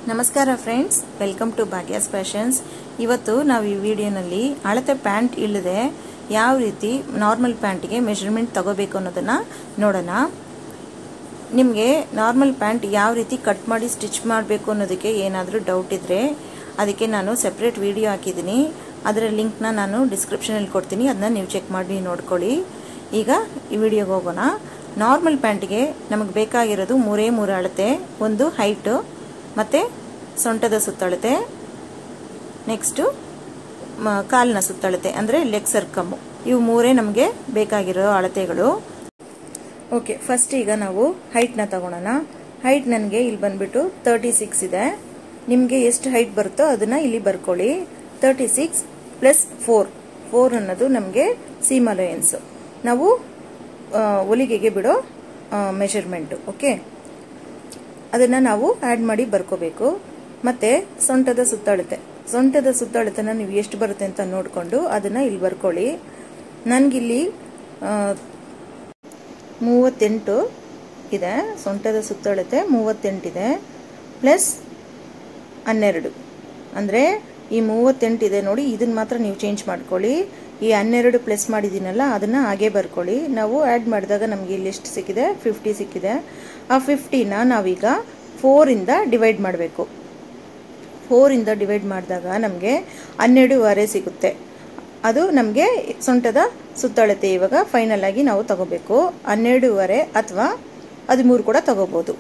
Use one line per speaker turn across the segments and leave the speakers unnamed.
ನಮಸ್ಕಾರ friends welcome to Bhagya's fashions ಇವತ್ತು ನಾವು ಈ ವಿಡಿಯೋನಲ್ಲಿ ಅಳತೆ ಪ್ಯಾಂಟ್ ಇಲ್ಲದೆ ಯಾವ ರೀತಿ ನಾರ್ಮಲ್ ಪ್ಯಾಂಟ್ಗೆ ಮೆಷರ್ಮೆಂಟ್ ತಗೋಬೇಕು ಅನ್ನೋದನ್ನು ನೋಡೋಣ ನಿಮಗೆ ನಾರ್ಮಲ್ ಪ್ಯಾಂಟ್ ಯಾವ ರೀತಿ ಕಟ್ ಮಾಡಿ ಸ್ಟಿಚ್ ಮಾಡಬೇಕು ಅನ್ನೋದಕ್ಕೆ ಏನಾದರೂ ಡೌಟ್ ಇದ್ದರೆ ಅದಕ್ಕೆ ನಾನು ಸೆಪ್ರೇಟ್ ವಿಡಿಯೋ ಹಾಕಿದ್ದೀನಿ ಅದರ ಲಿಂಕ್ನ ನಾನು ಡಿಸ್ಕ್ರಿಪ್ಷನಲ್ಲಿ ಕೊಡ್ತೀನಿ ಅದನ್ನ ನೀವು ಚೆಕ್ ಮಾಡಿ ನೋಡ್ಕೊಳ್ಳಿ ಈಗ ಈ ವಿಡಿಯೋಗೆ ಹೋಗೋಣ ನಾರ್ಮಲ್ ಪ್ಯಾಂಟ್ಗೆ ನಮಗೆ ಬೇಕಾಗಿರೋದು ಮೂರೇ ಮೂರು ಅಳತೆ ಒಂದು ಹೈಟು ಮತ್ತು ಸೊಂಟದ ಸುತ್ತಳತೆ ನೆಕ್ಸ್ಟು ಕಾಲಿನ ಸುತ್ತಳತೆ ಅಂದರೆ ಲೆಗ್ ಸರ್ಕಮ್ಮು ಇವು ಮೂರೇ ನಮಗೆ ಬೇಕಾಗಿರೋ ಅಳತೆಗಳು ಓಕೆ ಫಸ್ಟ್ ಈಗ ನಾವು ಹೈಟ್ನ ತಗೊಳ್ಳೋಣ ಹೈಟ್ ನನಗೆ ಇಲ್ಲಿ ಬಂದ್ಬಿಟ್ಟು ತರ್ಟಿ ಸಿಕ್ಸ್ ಇದೆ ನಿಮಗೆ ಎಷ್ಟು ಹೈಟ್ ಬರುತ್ತೋ ಅದನ್ನು ಇಲ್ಲಿ ಬರ್ಕೊಳ್ಳಿ thirty six plus four four ಅನ್ನೋದು ನಮಗೆ ಸೀಮ್ ಅಲೋಯನ್ಸು ನಾವು ಹೊಲಿಗೆಗೆ ಬಿಡೋ ಮೆಷರ್ಮೆಂಟು ಓಕೆ ಅದನ್ನು ನಾವು ಆ್ಯಡ್ ಮಾಡಿ ಬರ್ಕೋಬೇಕು ಮತ್ತು ಸೊಂಟದ ಸುತ್ತಳತೆ ಸೊಂಟದ ಸುತ್ತಳತೆನ ನೀವು ಎಷ್ಟು ಬರುತ್ತೆ ಅಂತ ನೋಡಿಕೊಂಡು ಅದನ್ನು ಇಲ್ಲಿ ಬರ್ಕೊಳ್ಳಿ ನನಗಿಲ್ಲಿ ಮೂವತ್ತೆಂಟು ಇದೆ ಸೊಂಟದ ಸುತ್ತಳತೆ ಮೂವತ್ತೆಂಟಿದೆ ಪ್ಲಸ್ ಹನ್ನೆರಡು ಅಂದರೆ ಈ ಮೂವತ್ತೆಂಟಿದೆ ನೋಡಿ ಇದನ್ನು ಮಾತ್ರ ನೀವು ಚೇಂಜ್ ಮಾಡ್ಕೊಳ್ಳಿ ಈ ಹನ್ನೆರಡು ಪ್ಲಸ್ ಮಾಡಿದ್ದೀನಲ್ಲ ಅದನ್ನು ಹಾಗೆ ಬರ್ಕೊಳ್ಳಿ ನಾವು ಆ್ಯಡ್ ಮಾಡಿದಾಗ ನಮಗೆ ಇಲ್ಲಿ ಎಷ್ಟು ಸಿಕ್ಕಿದೆ ಫಿಫ್ಟಿ ಸಿಕ್ಕಿದೆ ಆ ಫಿಫ್ಟಿನ ನಾವೀಗ ಫೋರಿಂದ ಡಿವೈಡ್ ಮಾಡಬೇಕು ಫೋರಿಂದ ಡಿವೈಡ್ ಮಾಡಿದಾಗ ನಮಗೆ ಹನ್ನೆರಡೂವರೆ ಸಿಗುತ್ತೆ ಅದು ನಮಗೆ ಸೊಂಟದ ಸುತ್ತಳತೆ ಇವಾಗ ಫೈನಲ್ ಆಗಿ ನಾವು ತಗೋಬೇಕು ಹನ್ನೆರಡೂವರೆ ಅಥವಾ ಹದಿಮೂರು ಕೂಡ ತಗೋಬೋದು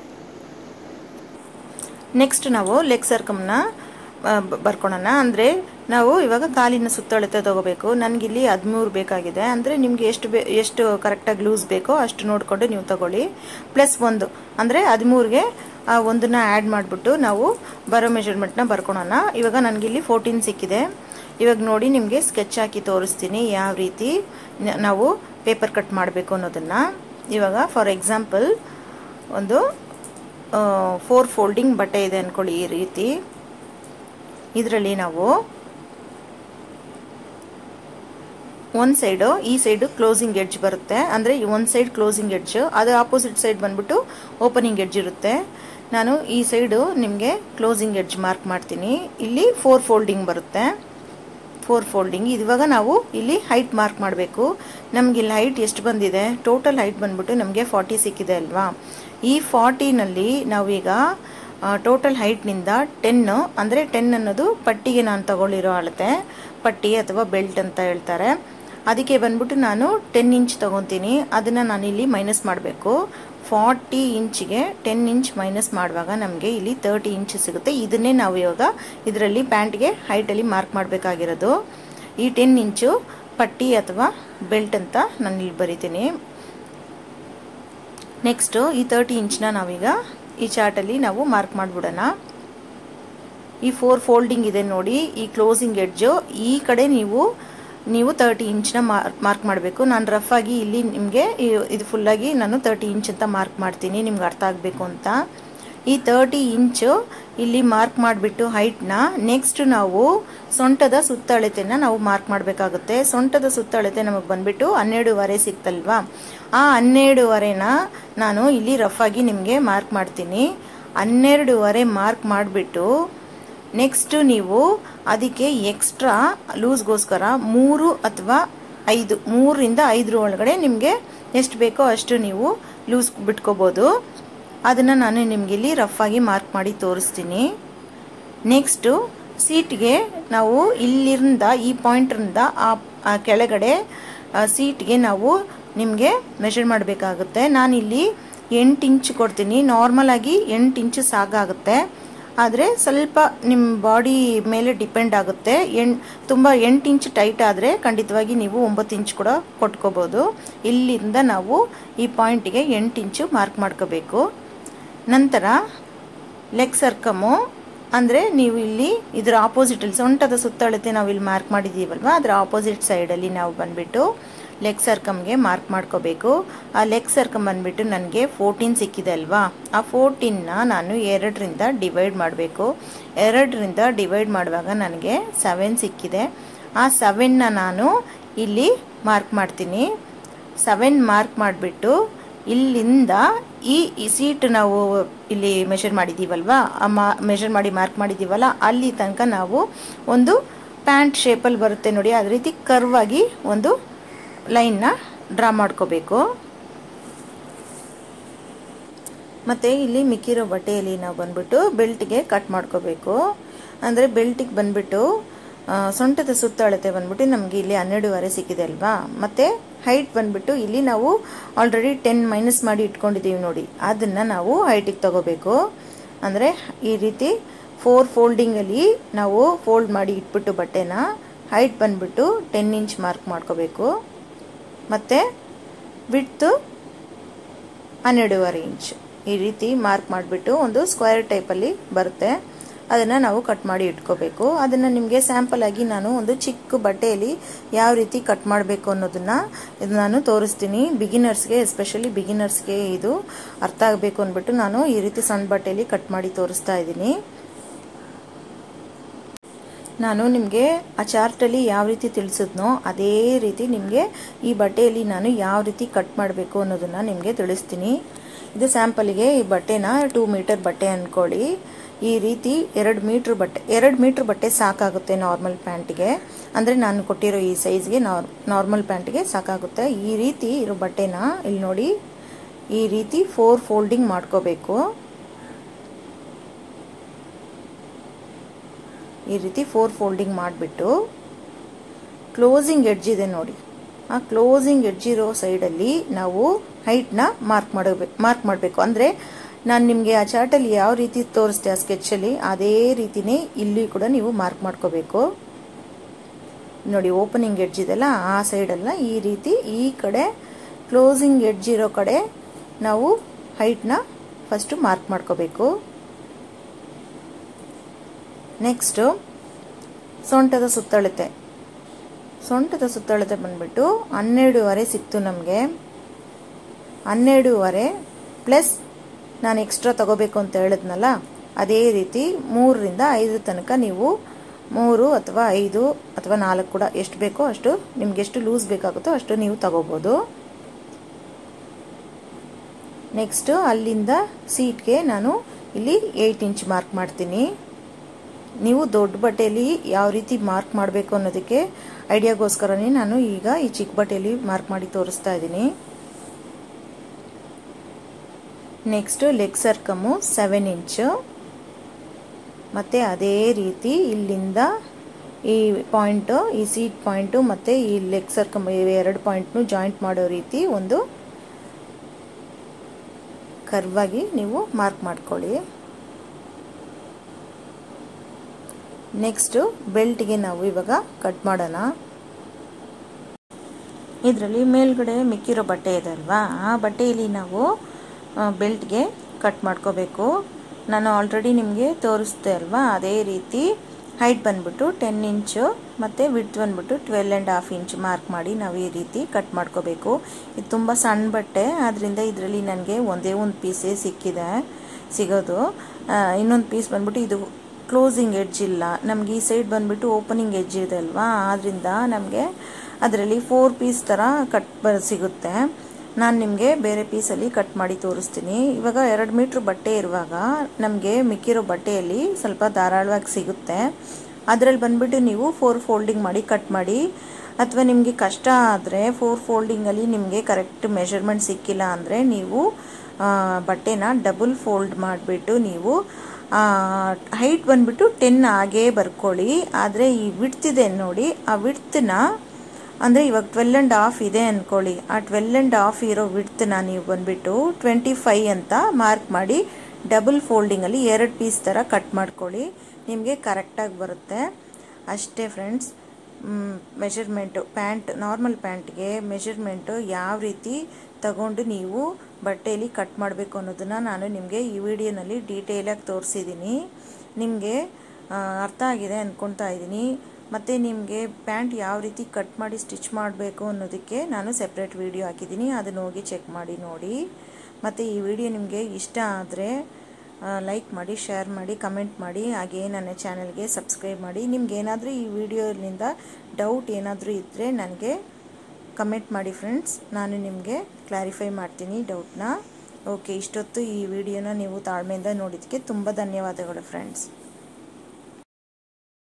ನೆಕ್ಸ್ಟ್ ನಾವು ಲೆಗ್ ಸರ್ಕಮ್ನ ಬರ್ಕೊಳೋಣ ಅಂದರೆ ನಾವು ಇವಾಗ ಕಾಲಿನ ಸುತ್ತಳತೆ ತಗೋಬೇಕು ನನಗಿಲ್ಲಿ ಹದಿಮೂರು ಬೇಕಾಗಿದೆ ಅಂದರೆ ನಿಮಗೆ ಎಷ್ಟು ಬೇ ಎಷ್ಟು ಕರೆಕ್ಟಾಗಿ ಲೂಸ್ ಬೇಕೋ ಅಷ್ಟು ನೋಡಿಕೊಂಡು ನೀವು ತಗೊಳ್ಳಿ ಪ್ಲಸ್ ಒಂದು ಅಂದರೆ ಹದಿಮೂರಿಗೆ ಆ ಒಂದನ್ನ ಆ್ಯಡ್ ಮಾಡಿಬಿಟ್ಟು ನಾವು ಬರೋ ಮೆಷರ್ಮೆಂಟ್ನ ಬರ್ಕೊಳೋಣ ಇವಾಗ ನನಗಿಲ್ಲಿ ಫೋರ್ಟೀನ್ ಸಿಕ್ಕಿದೆ ಇವಾಗ ನೋಡಿ ನಿಮಗೆ ಸ್ಕೆಚ್ ಹಾಕಿ ತೋರಿಸ್ತೀನಿ ಯಾವ ರೀತಿ ನಾವು ಪೇಪರ್ ಕಟ್ ಮಾಡಬೇಕು ಅನ್ನೋದನ್ನು ಇವಾಗ ಫಾರ್ ಎಕ್ಸಾಂಪಲ್ ಒಂದು ಫೋರ್ ಫೋಲ್ಡಿಂಗ್ ಬಟ್ಟೆ ಇದೆ ಅಂದ್ಕೊಳ್ಳಿ ಈ ರೀತಿ ಇದರಲ್ಲಿ ನಾವು ಒಂದು ಸೈಡು ಈ ಸೈಡು ಕ್ಲೋಸಿಂಗ್ ಎಡ್ಜ್ ಬರುತ್ತೆ ಅಂದರೆ ಒಂದು ಸೈಡ್ ಕ್ಲೋಸಿಂಗ್ ಎಡ್ಜ್ ಅದು ಆಪೋಸಿಟ್ ಸೈಡ್ ಬಂದ್ಬಿಟ್ಟು ಓಪನಿಂಗ್ ಎಡ್ಜ್ ಇರುತ್ತೆ ನಾನು ಈ ಸೈಡು ನಿಮಗೆ ಕ್ಲೋಸಿಂಗ್ ಎಡ್ಜ್ ಮಾರ್ಕ್ ಮಾಡ್ತೀನಿ ಇಲ್ಲಿ ಫೋರ್ ಫೋಲ್ಡಿಂಗ್ ಬರುತ್ತೆ ಫೋರ್ ಫೋಲ್ಡಿಂಗ್ ಇವಾಗ ನಾವು ಇಲ್ಲಿ ಹೈಟ್ ಮಾರ್ಕ್ ಮಾಡಬೇಕು ನಮಗೆ ಇಲ್ಲಿ ಹೈಟ್ ಎಷ್ಟು ಬಂದಿದೆ ಟೋಟಲ್ ಹೈಟ್ ಬಂದ್ಬಿಟ್ಟು ನಮಗೆ ಫಾರ್ಟಿ ಸಿಕ್ಕಿದೆ ಅಲ್ವಾ ಈ ಫಾರ್ಟಿನಲ್ಲಿ ನಾವೀಗ ಟೋಟಲ್ ಹೈಟ್ನಿಂದ ಟೆನ್ನು ಅಂದರೆ ಟೆನ್ ಅನ್ನೋದು ಪಟ್ಟಿಗೆ ನಾನು ತಗೊಳ್ಳಿರೋ ಅಳತೆ ಪಟ್ಟಿ ಅಥವಾ ಬೆಲ್ಟ್ ಅಂತ ಹೇಳ್ತಾರೆ ಅದಕ್ಕೆ ಬಂದ್ಬಿಟ್ಟು ನಾನು ಟೆನ್ ಇಂಚ್ ತೊಗೊತೀನಿ ಅದನ್ನು ನಾನು ಇಲ್ಲಿ ಮೈನಸ್ ಮಾಡಬೇಕು ಫಾರ್ಟಿ ಇಂಚ್ಗೆ ಟೆನ್ ಇಂಚ್ ಮೈನಸ್ ಮಾಡುವಾಗ ನಮಗೆ ಇಲ್ಲಿ ತರ್ಟಿ ಇಂಚ್ ಸಿಗುತ್ತೆ ಇದನ್ನೇ ನಾವು ಇವಾಗ ಇದರಲ್ಲಿ ಪ್ಯಾಂಟ್ಗೆ ಹೈಟಲ್ಲಿ ಮಾರ್ಕ್ ಮಾಡಬೇಕಾಗಿರೋದು ಈ ಟೆನ್ ಇಂಚು ಪಟ್ಟಿ ಅಥವಾ ಬೆಲ್ಟ್ ಅಂತ ನಾನು ಇಲ್ಲಿ ಬರಿತೀನಿ ನೆಕ್ಸ್ಟು ಈ ತರ್ಟಿ ಇಂಚ್ನ ನಾವೀಗ ಈ ಚಾರ್ಟಲ್ಲಿ ನಾವು ಮಾರ್ಕ್ ಮಾಡಿಬಿಡೋಣ ಈ ಫೋರ್ ಫೋಲ್ಡಿಂಗ್ ಇದೆ ನೋಡಿ ಈ ಕ್ಲೋಸಿಂಗ್ ಎಡ್ಜು ಈ ಕಡೆ ನೀವು ನೀವು ತರ್ಟಿ ಇಂಚ್ನ ಮಾರ್ಕ್ ಮಾಡಬೇಕು ನಾನು ರಫ್ ಆಗಿ ಇಲ್ಲಿ ನಿಮಗೆ ಇದು ಫುಲ್ಲಾಗಿ ನಾನು ತರ್ಟಿ ಇಂಚ್ ಅಂತ ಮಾರ್ಕ್ ಮಾಡ್ತೀನಿ ನಿಮ್ಗೆ ಅರ್ಥ ಆಗಬೇಕು ಅಂತ ಈ ತರ್ಟಿ ಇಂಚು ಇಲ್ಲಿ ಮಾರ್ಕ್ ಮಾಡಿಬಿಟ್ಟು ಹೈಟ್ನ ನೆಕ್ಸ್ಟ್ ನಾವು ಸೊಂಟದ ಸುತ್ತಳತೆನ ನಾವು ಮಾರ್ಕ್ ಮಾಡಬೇಕಾಗುತ್ತೆ ಸೊಂಟದ ಸುತ್ತಳತೆ ನಮಗೆ ಬಂದ್ಬಿಟ್ಟು ಹನ್ನೆರಡೂವರೆ ಸಿಕ್ತಲ್ವಾ ಆ ಹನ್ನೆರಡೂವರೆನ ನಾನು ಇಲ್ಲಿ ರಫ್ ಆಗಿ ನಿಮಗೆ ಮಾರ್ಕ್ ಮಾಡ್ತೀನಿ ಹನ್ನೆರಡೂವರೆ ಮಾರ್ಕ್ ಮಾಡಿಬಿಟ್ಟು ನೆಕ್ಸ್ಟ್ ನೀವು ಅದಕ್ಕೆ ಎಕ್ಸ್ಟ್ರಾ ಲೂಸ್ಗೋಸ್ಕರ ಮೂರು ಅಥವಾ ಐದು ಮೂರರಿಂದ ಐದರ ಒಳಗಡೆ ನಿಮಗೆ ಎಷ್ಟು ಬೇಕೋ ಅಷ್ಟು ನೀವು ಲೂಸ್ ಬಿಟ್ಕೋಬೋದು ಅದನ್ನು ನಾನು ನಿಮಗೆ ಇಲ್ಲಿ ರಫ್ ಆಗಿ ಮಾರ್ಕ್ ಮಾಡಿ ತೋರಿಸ್ತೀನಿ ನೆಕ್ಸ್ಟು ಸೀಟ್ಗೆ ನಾವು ಇಲ್ಲಿಂದ ಈ ಪಾಯಿಂಟ್ರಿಂದ ಆ ಕೆಳಗಡೆ ಸೀಟ್ಗೆ ನಾವು ನಿಮಗೆ ಮೆಷರ್ ಮಾಡಬೇಕಾಗುತ್ತೆ ನಾನಿಲ್ಲಿ ಎಂಟು ಇಂಚ್ ಕೊಡ್ತೀನಿ ನಾರ್ಮಲ್ ಆಗಿ ಎಂಟು ಇಂಚು ಸಾಕಾಗುತ್ತೆ ಆದರೆ ಸ್ವಲ್ಪ ನಿಮ್ಮ ಬಾಡಿ ಮೇಲೆ ಡಿಪೆಂಡ್ ಆಗುತ್ತೆ ಎಣ್ ತುಂಬ ಎಂಟು ಇಂಚ್ ಟೈಟ್ ಆದರೆ ಖಂಡಿತವಾಗಿ ನೀವು ಒಂಬತ್ತು ಇಂಚ್ ಕೂಡ ಕೊಟ್ಕೋಬೋದು ಇಲ್ಲಿಂದ ನಾವು ಈ ಪಾಯಿಂಟಿಗೆ ಎಂಟು ಇಂಚು ಮಾರ್ಕ್ ಮಾಡ್ಕೋಬೇಕು ನಂತರ ಲೆಗ್ ಸರ್ಕಮು ಅಂದರೆ ನೀವು ಇಲ್ಲಿ ಇದರ ಆಪೋಸಿಟಲ್ಲಿ ಸೊಂಟದ ಸುತ್ತಳತೆ ನಾವು ಇಲ್ಲಿ ಮಾರ್ಕ್ ಮಾಡಿದ್ದೀವಲ್ವ ಅದರ ಆಪೋಸಿಟ್ ಸೈಡಲ್ಲಿ ನಾವು ಬಂದುಬಿಟ್ಟು ಲೆಗ್ ಸರ್ಕಮ್ಗೆ ಮಾರ್ಕ್ ಮಾಡ್ಕೋಬೇಕು ಆ ಲೆಗ್ ಸರ್ಕಮ್ ಬಂದ್ಬಿಟ್ಟು ನನಗೆ ಫೋರ್ಟೀನ್ ಸಿಕ್ಕಿದೆ ಅಲ್ವಾ ಆ ಫೋರ್ಟೀನ್ನ ನಾನು ಎರಡರಿಂದ ಡಿವೈಡ್ ಮಾಡಬೇಕು ಎರಡರಿಂದ ಡಿವೈಡ್ ಮಾಡುವಾಗ ನನಗೆ ಸೆವೆನ್ ಸಿಕ್ಕಿದೆ ಆ ಸೆವೆನ್ನ ನಾನು ಇಲ್ಲಿ ಮಾರ್ಕ್ ಮಾಡ್ತೀನಿ ಸೆವೆನ್ ಮಾರ್ಕ್ ಮಾಡಿಬಿಟ್ಟು ಇಲ್ಲಿಂದ ಈ ಈ ಸೀಟ್ ನಾವು ಇಲ್ಲಿ ಮೆಷರ್ ಮಾಡಿದ್ದೀವಲ್ವಾ ಆ ಮಾ ಮೆಷರ್ ಮಾಡಿ ಮಾರ್ಕ್ ಮಾಡಿದ್ದೀವಲ್ಲ ಅಲ್ಲಿ ತನಕ ನಾವು ಒಂದು ಪ್ಯಾಂಟ್ ಶೇಪಲ್ಲಿ ಬರುತ್ತೆ ನೋಡಿ ಅದೇ ರೀತಿ ಕರ್ವ್ ಆಗಿ ಒಂದು ಲೈನ್ನ ಡ್ರಾ ಮಾಡ್ಕೋಬೇಕು ಮತ್ತು ಇಲ್ಲಿ ಮಿಕ್ಕಿರೋ ಬಟ್ಟೆಯಲ್ಲಿ ನಾವು ಬಂದ್ಬಿಟ್ಟು ಬೆಲ್ಟ್ಗೆ ಕಟ್ ಮಾಡ್ಕೋಬೇಕು ಅಂದರೆ ಬೆಲ್ಟಿಗೆ ಬಂದ್ಬಿಟ್ಟು ಸೊಂಟದ ಸುತ್ತಳತೆ ಬಂದ್ಬಿಟ್ಟು ನಮಗೆ ಇಲ್ಲಿ ಹನ್ನೆರಡುವರೆ ಸಿಕ್ಕಿದೆ ಅಲ್ವಾ ಮತ್ತು ಹೈಟ್ ಬಂದ್ಬಿಟ್ಟು ಇಲ್ಲಿ ನಾವು ಆಲ್ರೆಡಿ ಟೆನ್ ಮೈನಸ್ ಮಾಡಿ ಇಟ್ಕೊಂಡಿದ್ದೀವಿ ನೋಡಿ ಅದನ್ನು ನಾವು ಹೈಟಿಗೆ ತಗೋಬೇಕು ಅಂದರೆ ಈ ರೀತಿ ಫೋರ್ ಫೋಲ್ಡಿಂಗಲ್ಲಿ ನಾವು ಫೋಲ್ಡ್ ಮಾಡಿ ಇಟ್ಬಿಟ್ಟು ಬಟ್ಟೆನ ಹೈಟ್ ಬಂದ್ಬಿಟ್ಟು ಟೆನ್ ಇಂಚ್ ಮಾರ್ಕ್ ಮಾಡ್ಕೋಬೇಕು ಮತ್ತು ಬಿಡ್ತು ಹನ್ನೆರಡೂವರೆ ಇಂಚ್ ಈ ರೀತಿ ಮಾರ್ಕ್ ಮಾಡಿಬಿಟ್ಟು ಒಂದು ಸ್ಕ್ವೇರ್ ಟೈಪಲ್ಲಿ ಬರುತ್ತೆ ಅದನ್ನು ನಾವು ಕಟ್ ಮಾಡಿ ಇಟ್ಕೋಬೇಕು ಅದನ್ನು ನಿಮಗೆ ಸ್ಯಾಂಪಲ್ ಆಗಿ ನಾನು ಒಂದು ಚಿಕ್ಕ ಬಟ್ಟೆಯಲ್ಲಿ ಯಾವ ರೀತಿ ಕಟ್ ಮಾಡಬೇಕು ಅನ್ನೋದನ್ನು ಇದು ನಾನು ತೋರಿಸ್ತೀನಿ ಬಿಗಿನರ್ಸ್ಗೆ ಎಸ್ಪೆಷಲಿ ಬಿಗಿನರ್ಸ್ಗೆ ಇದು ಅರ್ಥ ಆಗಬೇಕು ಅಂದ್ಬಿಟ್ಟು ನಾನು ಈ ರೀತಿ ಸಣ್ಣ ಬಟ್ಟೆಯಲ್ಲಿ ಕಟ್ ಮಾಡಿ ತೋರಿಸ್ತಾ ಇದ್ದೀನಿ ನಾನು ನಿಮಗೆ ಆ ಚಾರ್ಟಲ್ಲಿ ಯಾವ ರೀತಿ ತಿಳಿಸಿದ್ನೋ ಅದೇ ರೀತಿ ನಿಮಗೆ ಈ ಬಟ್ಟೆಯಲ್ಲಿ ನಾನು ಯಾವ ರೀತಿ ಕಟ್ ಮಾಡಬೇಕು ಅನ್ನೋದನ್ನು ನಿಮಗೆ ತಿಳಿಸ್ತೀನಿ ಇದು ಸ್ಯಾಂಪಲ್ಗೆ ಈ ಬಟ್ಟೆನ ಟೂ ಮೀಟರ್ ಬಟ್ಟೆ ಅಂದ್ಕೊಳ್ಳಿ ಈ ರೀತಿ ಎರಡು ಮೀಟ್ರ್ ಬಟ್ಟೆ ಎರಡು ಮೀಟ್ರ್ ಬಟ್ಟೆ ಸಾಕಾಗುತ್ತೆ ನಾರ್ಮಲ್ ಪ್ಯಾಂಟ್ಗೆ ಅಂದರೆ ನಾನು ಕೊಟ್ಟಿರೋ ಈ ಸೈಜ್ಗೆ ನಾರ್ಮಲ್ ಪ್ಯಾಂಟ್ಗೆ ಸಾಕಾಗುತ್ತೆ ಈ ರೀತಿ ಇರೋ ಬಟ್ಟೆನ ಇಲ್ಲಿ ನೋಡಿ ಈ ರೀತಿ ಫೋರ್ ಫೋಲ್ಡಿಂಗ್ ಮಾಡ್ಕೋಬೇಕು ಈ ರೀತಿ ಫೋರ್ ಫೋಲ್ಡಿಂಗ್ ಮಾಡಿಬಿಟ್ಟು ಕ್ಲೋಸಿಂಗ್ ಎಡ್ಜ್ ಇದೆ ನೋಡಿ ಆ ಕ್ಲೋಸಿಂಗ್ ಎಡ್ಜ್ ಇರೋ ಸೈಡಲ್ಲಿ ನಾವು ಹೈಟ್ನ ಮಾರ್ಕ್ ಮಾಡಬೇಕು ಮಾರ್ಕ್ ಮಾಡಬೇಕು ಅಂದರೆ ನಾನು ನಿಮಗೆ ಆ ಚಾರ್ಟಲ್ಲಿ ಯಾವ ರೀತಿ ತೋರಿಸ್ದೆ ಆ ಸ್ಕೆಚಲ್ಲಿ ಅದೇ ರೀತಿನೇ ಇಲ್ಲಿ ಕೂಡ ನೀವು ಮಾರ್ಕ್ ಮಾಡ್ಕೋಬೇಕು ನೋಡಿ ಓಪನಿಂಗ್ ಎಡ್ಜ್ ಇದೆಲ್ಲ ಆ ಸೈಡಲ್ಲ ಈ ರೀತಿ ಈ ಕಡೆ ಕ್ಲೋಸಿಂಗ್ ಎಡ್ಜ್ ಇರೋ ಕಡೆ ನಾವು ಹೈಟ್ನ ಫಸ್ಟು ಮಾರ್ಕ್ ಮಾಡ್ಕೋಬೇಕು ನೆಕ್ಸ್ಟು ಸೊಂಟದ ಸುತ್ತಳತೆ ಸೊಂಟದ ಸುತ್ತಳತೆ ಬಂದ್ಬಿಟ್ಟು ಹನ್ನೆರಡೂವರೆ ಸಿಕ್ತು ನಮಗೆ ಹನ್ನೆರಡೂವರೆ ಪ್ಲಸ್ ನಾನು ಎಕ್ಸ್ಟ್ರಾ ತಗೋಬೇಕು ಅಂತ ಹೇಳಿದ್ನಲ್ಲ ಅದೇ ರೀತಿ ಮೂರರಿಂದ ಐದು ತನಕ ನೀವು ಮೂರು ಅಥವಾ ಐದು ಅಥವಾ ನಾಲ್ಕು ಕೂಡ ಎಷ್ಟು ಬೇಕೋ ಅಷ್ಟು ನಿಮ್ಗೆ ಎಷ್ಟು ಲೂಸ್ ಬೇಕಾಗುತ್ತೋ ಅಷ್ಟು ನೀವು ತಗೋಬೋದು ನೆಕ್ಸ್ಟು ಅಲ್ಲಿಂದ ಸೀಟ್ಗೆ ನಾನು ಇಲ್ಲಿ ಏಯ್ಟ್ ಇಂಚ್ ಮಾರ್ಕ್ ಮಾಡ್ತೀನಿ ನೀವು ದೊಡ್ಡ ಬಟ್ಟೆಯಲ್ಲಿ ಯಾವ ರೀತಿ ಮಾರ್ಕ್ ಮಾಡಬೇಕು ಅನ್ನೋದಕ್ಕೆ ಐಡಿಯಾಗೋಸ್ಕರನೇ ನಾನು ಈಗ ಈ ಚಿಕ್ಕ ಬಟ್ಟೆಯಲ್ಲಿ ಮಾರ್ಕ್ ಮಾಡಿ ತೋರಿಸ್ತಾ ಇದ್ದೀನಿ ನೆಕ್ಸ್ಟು ಲೆಗ್ ಸರ್ಕಮ್ಮು ಸೆವೆನ್ ಇಂಚು ಮತ್ತು ಅದೇ ರೀತಿ ಇಲ್ಲಿಂದ ಈ ಪಾಯಿಂಟು ಈ ಸೀಟ್ ಪಾಯಿಂಟು ಮತ್ತು ಈ ಲೆಗ್ ಸರ್ಕಮ್ ಎರಡು ಪಾಯಿಂಟ್ನು ಜಾಯಿಂಟ್ ಮಾಡೋ ರೀತಿ ಒಂದು ಕರ್ವಾಗಿ ನೀವು ಮಾರ್ಕ್ ಮಾಡ್ಕೊಳ್ಳಿ ನೆಕ್ಸ್ಟು ಬೆಲ್ಟ್ಗೆ ನಾವು ಇವಾಗ ಕಟ್ ಮಾಡೋಣ ಇದರಲ್ಲಿ ಮೇಲ್ಗಡೆ ಮಿಕ್ಕಿರೋ ಬಟ್ಟೆ ಇದೆ ಅಲ್ವಾ ಆ ಬಟ್ಟೆಯಲ್ಲಿ ನಾವು ಬೆಲ್ಟ್ಗೆ ಕಟ್ ಮಾಡ್ಕೋಬೇಕು ನಾನು ಆಲ್ರೆಡಿ ನಿಮಗೆ ತೋರಿಸ್ದೆ ಅಲ್ವಾ ಅದೇ ರೀತಿ ಹೈಟ್ ಬಂದ್ಬಿಟ್ಟು ಟೆನ್ ಇಂಚು ಮತ್ತು ವಿಡ್ತ್ ಬಂದ್ಬಿಟ್ಟು twelve and half inch mark ಮಾಡಿ ನಾವು ಈ ರೀತಿ ಕಟ್ ಮಾಡ್ಕೋಬೇಕು ಇದು ತುಂಬ ಸಣ್ಣ ಬಟ್ಟೆ ಆದ್ದರಿಂದ ಇದರಲ್ಲಿ ನನಗೆ ಒಂದೇ ಒಂದು ಪೀಸೇ ಸಿಕ್ಕಿದೆ ಸಿಗೋದು ಇನ್ನೊಂದು ಪೀಸ್ ಬಂದ್ಬಿಟ್ಟು ಇದು ಕ್ಲೋಸಿಂಗ್ ಎಡ್ಜ್ ಇಲ್ಲ ನಮಗೆ ಈ ಸೈಡ್ ಬಂದ್ಬಿಟ್ಟು ಓಪನಿಂಗ್ ಎಡ್ಜ್ ಇದೆ ಅಲ್ವಾ ಆದ್ದರಿಂದ ನಮಗೆ ಅದರಲ್ಲಿ ಫೋರ್ ಪೀಸ್ ಥರ ಕಟ್ ಬ ಸಿಗುತ್ತೆ ನಾನು ನಿಮಗೆ ಬೇರೆ ಪೀಸಲ್ಲಿ ಕಟ್ ಮಾಡಿ ತೋರಿಸ್ತೀನಿ ಇವಾಗ ಎರಡು ಮೀಟ್ರ್ ಬಟ್ಟೆ ಇರುವಾಗ ನಮಗೆ ಮಿಕ್ಕಿರೋ ಬಟ್ಟೆಯಲ್ಲಿ ಸ್ವಲ್ಪ ಧಾರಾಳವಾಗಿ ಸಿಗುತ್ತೆ ಅದರಲ್ಲಿ ಬಂದ್ಬಿಟ್ಟು ನೀವು ಫೋರ್ ಫೋಲ್ಡಿಂಗ್ ಮಾಡಿ ಕಟ್ ಮಾಡಿ ಅಥವಾ ನಿಮಗೆ ಕಷ್ಟ ಆದರೆ ಫೋರ್ ಫೋಲ್ಡಿಂಗಲ್ಲಿ ನಿಮಗೆ ಕರೆಕ್ಟ್ ಮೆಷರ್ಮೆಂಟ್ ಸಿಕ್ಕಿಲ್ಲ ಅಂದರೆ ನೀವು ಬಟ್ಟೆನ ಡಬಲ್ ಫೋಲ್ಡ್ ಮಾಡಿಬಿಟ್ಟು ನೀವು ಹೈಟ್ ಬಂದ್ಬಿಟ್ಟು ಟೆನ್ ಆಗೇ ಬರ್ಕೊಳ್ಳಿ ಆದರೆ ಈ ವಿಡ್ತಿದೆ ನೋಡಿ ಆ ವಿಡ್ತನ್ನ ಅಂದರೆ ಇವಾಗ ಟ್ವೆಲ್ ಆ್ಯಂಡ್ ಹಾಫ್ ಇದೆ ಅಂದ್ಕೊಳ್ಳಿ ಆ ಟ್ವೆಲ್ ಆ್ಯಂಡ್ ಹಾಫ್ ಇರೋ ವಿಡ್ತನ್ನ ನೀವು ಬಂದುಬಿಟ್ಟು ಟ್ವೆಂಟಿ ಫೈ ಅಂತ ಮಾರ್ಕ್ ಮಾಡಿ ಡಬಲ್ ಫೋಲ್ಡಿಂಗಲ್ಲಿ ಎರಡು ಪೀಸ್ ಥರ ಕಟ್ ಮಾಡ್ಕೊಳ್ಳಿ ನಿಮಗೆ ಕರೆಕ್ಟಾಗಿ ಬರುತ್ತೆ ಅಷ್ಟೇ ಫ್ರೆಂಡ್ಸ್ ಮೆಷರ್ಮೆಂಟು ಪ್ಯಾಂಟ್ ನಾರ್ಮಲ್ ಪ್ಯಾಂಟ್ಗೆ ಮೆಷರ್ಮೆಂಟು ಯಾವ ರೀತಿ ತಗೊಂಡು ನೀವು ಬಟ್ಟೆಯಲ್ಲಿ ಕಟ್ ಮಾಡಬೇಕು ಅನ್ನೋದನ್ನು ನಾನು ನಿಮಗೆ ಈ ವಿಡಿಯೋನಲ್ಲಿ ಡೀಟೇಲಾಗಿ ತೋರಿಸಿದ್ದೀನಿ ನಿಮಗೆ ಅರ್ಥ ಆಗಿದೆ ಅಂದ್ಕೊಳ್ತಾ ಇದ್ದೀನಿ ಮತ್ತು ನಿಮಗೆ ಪ್ಯಾಂಟ್ ಯಾವ ರೀತಿ ಕಟ್ ಮಾಡಿ ಸ್ಟಿಚ್ ಮಾಡಬೇಕು ಅನ್ನೋದಕ್ಕೆ ನಾನು ಸೆಪ್ರೇಟ್ ವಿಡಿಯೋ ಹಾಕಿದ್ದೀನಿ ಅದನ್ನು ಹೋಗಿ ಚೆಕ್ ಮಾಡಿ ನೋಡಿ ಮತ್ತು ಈ ವಿಡಿಯೋ ನಿಮಗೆ ಇಷ್ಟ ಆದರೆ ಲೈಕ್ ಮಾಡಿ ಶೇರ್ ಮಾಡಿ ಕಮೆಂಟ್ ಮಾಡಿ ಹಾಗೆ ನನ್ನ ಚಾನಲ್ಗೆ ಸಬ್ಸ್ಕ್ರೈಬ್ ಮಾಡಿ ನಿಮ್ಗೆ ಏನಾದರೂ ಈ ವಿಡಿಯೋನಿಂದ ಡೌಟ್ ಏನಾದರೂ ಇದ್ದರೆ ನನಗೆ ಕಮೆಂಟ್ ಮಾಡಿ ಫ್ರೆಂಡ್ಸ್ ನಾನು ನಿಮಗೆ ಕ್ಲಾರಿಫೈ ಮಾಡ್ತೀನಿ ಡೌಟ್ನ ಓಕೆ ಇಷ್ಟೊತ್ತು ಈ ವಿಡಿಯೋನ ನೀವು ತಾಳ್ಮೆಯಿಂದ ನೋಡಿದ್ದಕ್ಕೆ ತುಂಬ ಧನ್ಯವಾದಗಳು ಫ್ರೆಂಡ್ಸ್